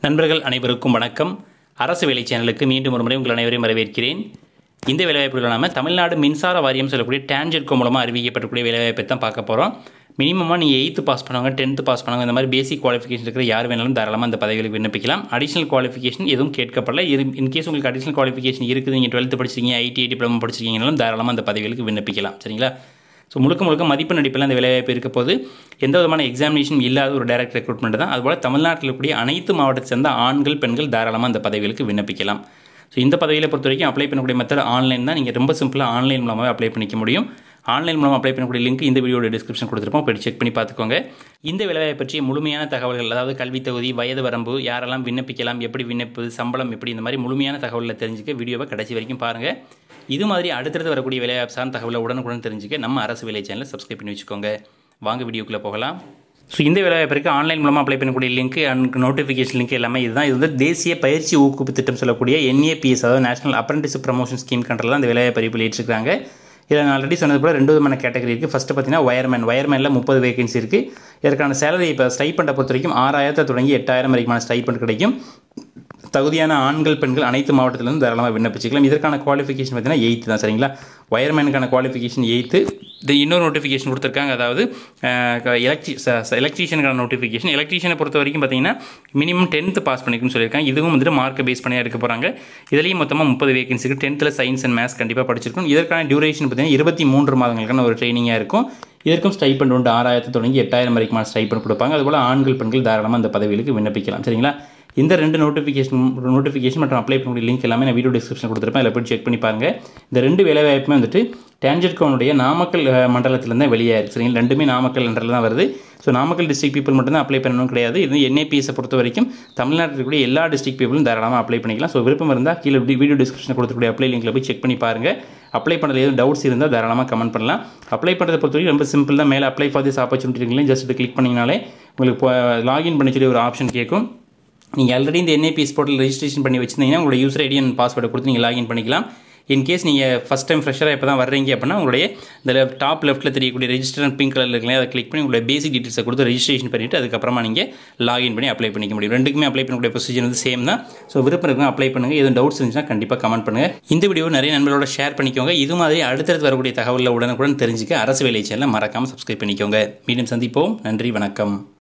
நண்பர்கள் அனைவருக்கும் வணக்கம் அரசு வேலை சேனலுக்கு மீண்டும் ஒரு முறை உங்கள் அனைவரையும் வரவேற்கிறேன் இந்த வேலைவாய்ப்புகள் நாம தமிழ்நாடு மின்சார வாரியம் சொல்லக்கூடிய டேஞ்செட்கோ மூலமாக அறிவிக்கப்படக்கூடிய வேலைவாய்ப்பை தான் பார்க்க போகிறோம் மினிமமாக நீங்கள் எயித்து பாஸ் பண்ணவங்க டென்த்து பாஸ் பண்ணவங்க இந்த மாதிரி பேசிக் குவாலிஃபிகேஷன் இருக்கிற யார் வேணாலும் தாராளமாக அந்த பதவிகளுக்கு விண்ணப்பிக்கலாம் அடிஷனல் குவாலிஃபிகேஷன் எதுவும் கேட்கப்படல இது இன்கேஸ் உங்களுக்கு அடிஷனல் குவாலிஃபிகேஷன் இருக்குது நீங்கள் டுவெல்த்து படிச்சிருக்கீங்க ஐடி டிப்ளமோ படிச்சிருக்கீங்கனாலும் தாராளமாக அந்த பதவிகளுக்கு விண்ணப்பிக்கலாம் சரிங்களா ஸோ முழுக்க முழுக்க மதிப்பெண் அடிப்பில் அந்த வேலைவாய்ப்பு இருக்க போது எந்த விதமான எக்ஸாமினேஷன் இல்லாத ஒரு டைரக்ட் ரெக்ரூட்மெண்ட் தான் அதுபோல் தமிழ்நாட்டில் இருக்கக்கூடிய அனைத்து மாவட்டத்தை சேர்ந்த ஆண்கள் பெண்கள் தாராளமாக அந்த பதவிகளுக்கு விண்ணப்பிக்கலாம் ஸோ இந்த பதவியில் பொறுத்த வரைக்கும் அப்ளை பண்ணக்கூடிய மெத்தட் ஆன்லைன் தான் நீங்கள் ரொம்ப சிம்பிளாக ஆன்லைன் மூலமாகவே அப்ளை பண்ணிக்க முடியும் ஆன்லைன் மூலமாக அப்ளை பண்ணக்கூடிய லிங்க் இந்த வீடியோட டிஸ்கிரிப்ஷன் கொடுத்துருப்போம் போய் செக் பண்ணி பார்த்துக்கோங்க இந்த வேலைவாய்ப்பு பற்றிய முழுமையான தகவல்கள் அதாவது கல்வி தகுதி வயது வரம்பு யாரெல்லாம் விண்ணப்பிக்கலாம் எப்படி விண்ணப்பது சம்பளம் எப்படி இந்த மாதிரி முழுமையான தகவலை தெரிஞ்சுக்க வீடியோவை கடைசி வரைக்கும் பாருங்கள் இது மாதிரி அடுத்தடுத்து வரக்கூடிய வேலைவாய்ப்பு சார்ந்த தகவலை உடனுக்குடன் தெரிஞ்சுக்க நம்ம அரசு வேலை சேனலை சப்ஸ்கிரைப் பண்ணி வச்சுக்கோங்க வாங்க வீடியோக்குள்ளே போகலாம் ஸோ இந்த வேலைவாய்ப்பிற்கு ஆன்லைன் மூலமாக அப்ளை பண்ணக்கூடிய லிங்க் அண்ட் நோட்டிஃபிகேஷன் லிங்க் எல்லாமே இதுதான் இது வந்து தேசிய பயிற்சி ஊக்குவிப்பு திட்டம் சொல்லக்கூடிய என்ஏபிஎஸ் அதாவது நேஷனல் அப்ரண்டிஸ் ப்ரமோஷன் ஸ்கீம் கண்ட்ரில் தான் இந்த வேலைவாய்ப்பு அறிவிப்பு வெளியிட்டிருக்காங்க இதில் நான் ஆல்ரெடி சொன்னது போல ரெண்டு விதமான கேட்டகரி இருக்குது ஃபஸ்ட்டு பார்த்தீங்கன்னா வயர்மேன் வயர்மேனில் முப்பது வேகன்சி இருக்குது இதற்கான சேலரி இப்போ ஸ்டைப்பண்டை பொறுத்த வரைக்கும் ஆறாயிரத்தை தொடங்கி எட்டாயிரம் வரைக்குமான ஸ்டைப்பண்ட் கிடைக்கும் தகுதியான ஆண்கள் பெண்கள் அனைத்து மாவட்டத்திலிருந்து தாராளமாக விண்ணப்பிச்சுக்கலாம் இதற்கான குவாலிஃபிகேஷன் பார்த்தீங்கன்னா எயித்து தான் சரிங்களா வயர்மேனுக்கான குவாலிஃபிகேஷன் எயித்து இது இன்னொரு நோட்டிஃபிகேஷன் கொடுத்துருக்காங்க அதாவது எலக்ட்ரி எலக்ட்ரீஷியனுக்கான நோட்டிஃபிகேஷன் எலக்ட்ரீஷியனை பொறுத்த வரைக்கும் பார்த்தீங்கன்னா மினிமம் டென்த்து பாஸ் பண்ணிக்கணும்னு சொல்லியிருக்காங்க இதுவும் வந்துட்டு மார்க்கை பேஸ் பண்ணி எடுக்க போகிறாங்க இதுலேயும் மொத்தமாக முப்பது வேகன்சிக்கு டென்த்தில் சயின்ஸ் அண்ட் மேத்ஸ் கண்டிப்பாக படிச்சிருக்கணும் இதற்கான டியூரேஷன் பார்த்தீங்கன்னா இருபத்தி மூன்று மாதங்களுக்கான ஒரு ட்ரைனிங்காக இருக்கும் இதற்கும் ஸ்டைப்பண்ட் உண்டு ஆறாயிரத்து தொடங்கி எட்டாயிரம் வரைக்குமான ஸ்டைப்பண்ட் கொடுப்பாங்க அதுபோல் ஆண்கள் பெண்கள் தாராளமாக அந்த பதவிகளுக்கு விண்ணப்பிக்கலாம் சரிங்களா இந்த ரெண்டு நோட்டிஃபிகேஷன் நோட்டிஃபிகேஷன் மற்றும் அப்ளை பண்ணக்கூடிய லிங்க் எல்லாமே நான் வீடியோ டிஸ்கிரிப்ஷன் கொடுத்துருப்பேன் அதில் போய் செக் பண்ணி பாருங்கள் இந்த ரெண்டு வேலைவாய்ப்புமே வந்துட்டு டேஞ்சர்கோனுடைய நாமக்கல் மண்டலத்திலேருந்து தான் வெளியே இருக்குது சரிங்களா ரெண்டுமே நாமக்கல் என்றில் தான் வருது ஸோ நாமக்கல் டிஸ்ட்ரிக் பீப்புள் மட்டும் தான் அப்ளை பண்ணணும் கிடையாது இது என்ஏபிஎஸை பொறுத்த வரைக்கும் தமிழ்நாட்டில் இருக்கக்கூடிய எல்லா டிஸ்ட்ரிக் பீப்புளும் தாராளமாக அப்ளை பண்ணிக்கலாம் ஸோ விருப்பம் இருந்தால் கீழே வீடியோ டிஸ்கிரிப்ஷன் கொடுத்துக்கூடிய அப்ளை லிங்கில் போய் செக் பண்ணி பாருங்கள் அப்ளை பண்ணுறது எதுவும் டவுட்ஸ் இருந்தால் தாராளமாக கமெண்ட் பண்ணலாம் அப்ளை பண்ணுறதை பொறுத்த வரைக்கும் ரொம்ப சிம்பிள் தான் மேலே அப்ளை ஃபார் திஸ் ஆப்பர்ச்சுனிட்டி இருக்குங்களே ஜஸ்ட் கிளிக் பண்ணிங்கனாலே உங்களுக்கு லாகின் பண்ணி சொல்லி ஒரு ஆப்ஷன் கேட்கும் நீங்கள் ஆல்ரெடி இந்த என்ஏபிஎஸ் போர்ட்டல் ரெஜிஸ்ட்ரேஷன் பண்ணி வச்சிருந்தீங்கன்னா உங்களோட யூசர் ஐடி அண்ட் பாஸ்வேர்டை கொடுத்து நீங்கள் லாகின் பண்ணிக்கலாம் இன்கேஸ் நீங்கள் ஃபஸ்ட் டைம் ஃப்ரெஷராக இப்போ தான் வர்றீங்க அப்படின்னா உங்களுடைய இந்த டாப் லெஃப்ட்டில் தெரியக்கூடிய ரெஜிஸ்டர் பிங்க் கலரில் இருக்குல்லையா அதை கிளிக் பண்ணி உங்களுடைய பேசிக் டீட்டெயில்ஸை கொடுத்து ரெஜிஸ்ட்ரேஷன் பண்ணிவிட்டு அதுக்கப்புறமா நீங்கள் லாகின் பண்ணி அப்ளை பண்ணிக்க முடியும் ரெண்டுக்குமே அப்ளை பண்ணக்கூடிய ப்ரொசீஜர் வந்து சேம் தான் ஸோ விருப்பம் இருக்குங்க அப்ளை பண்ணுங்கள் எதுவும் டவுட்ஸ் இருந்துச்சுன்னா கண்டிப்பாக கமெண்ட் பண்ணுங்கள் இந்த வீடியோ நிறைய நண்பர்களோட ஷேர் பண்ணிக்கோங்க இது மாதிரி அடுத்தடுத்து வரக்கூடிய தகவலில் உடனுக்குடன் தெரிஞ்சுக்க அரசு வேலை சேனலை மறக்காமல் சப்ஸ்கிரைப் பண்ணிக்கோங்க மீண்டும் சந்திப்போம் நன்றி வணக்கம்